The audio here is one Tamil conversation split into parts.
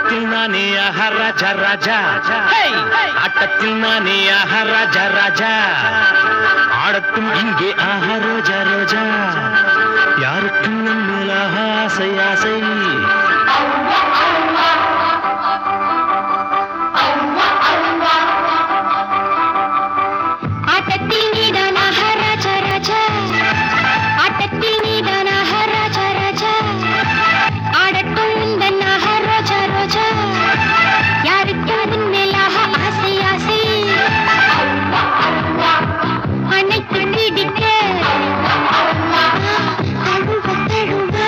ஆட்டத்தில் நானே ஆஹா ராஜா ராஜா ஹே! ஆட்டத்தில் நானே ஆஹா ராஜா ராஜா ஆடட்டும் இங்கே ஆஹா ரோஜா ரோஜா யாருக்கும் நம்மில் ஆஹா ஆசை ஆசை ஆட்டத்தில் நீதானாக ராஜா ராஜா ஆட்டத்தில் நீதானாக ராஜா ராஜா ஆடட்டும் உந்தனாக ரோஜா ரோஜா யாருக்கு அதன் மேலாக ஆசை ஆசை அனைத்து பிடிக்க தழுவ தழுவ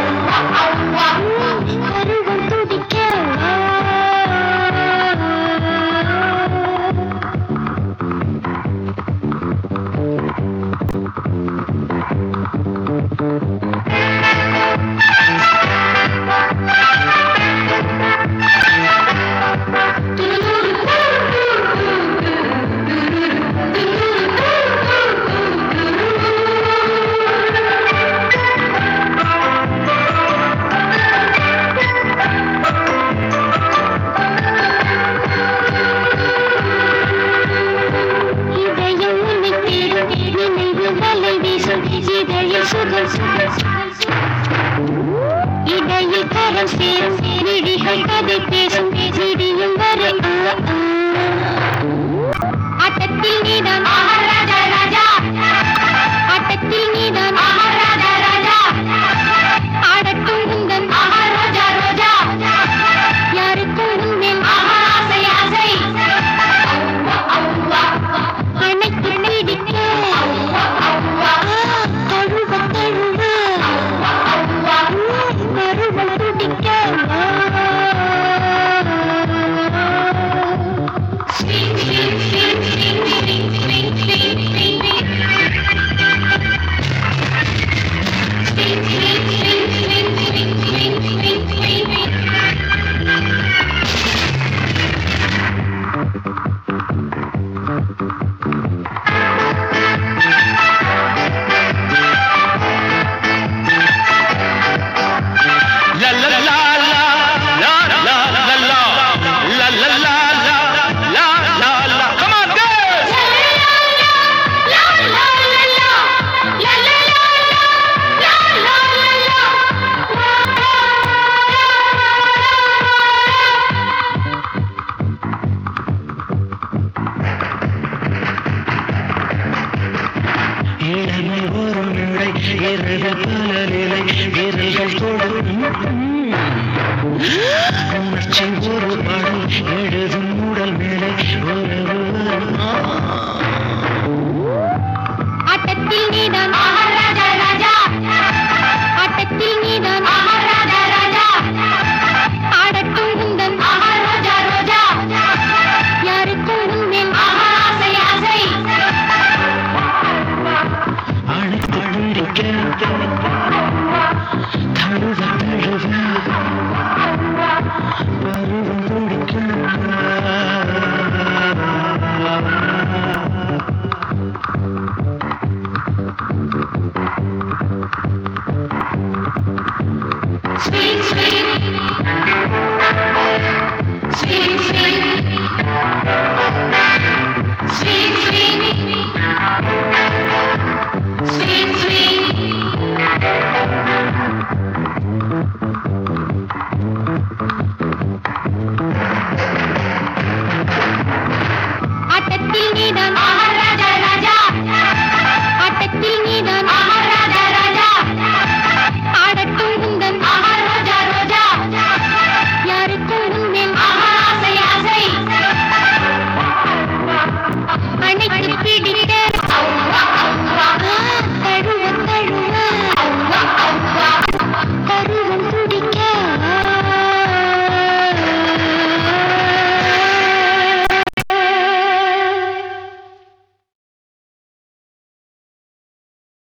கருவம் துடிக்க இதயம் உன்னை தேடும் நினைவு வலை வீசும் இதழில் சுகம் சுகம் சுகம் சுகம். இடையில் கரம் சேரும் விழிகள் கதை பேசும் விடியும் வரை ஆ, ஆ. ஆட்டத்தில் நீதான் ராஜா ராஜா ஆட்டத்தில் நீதான்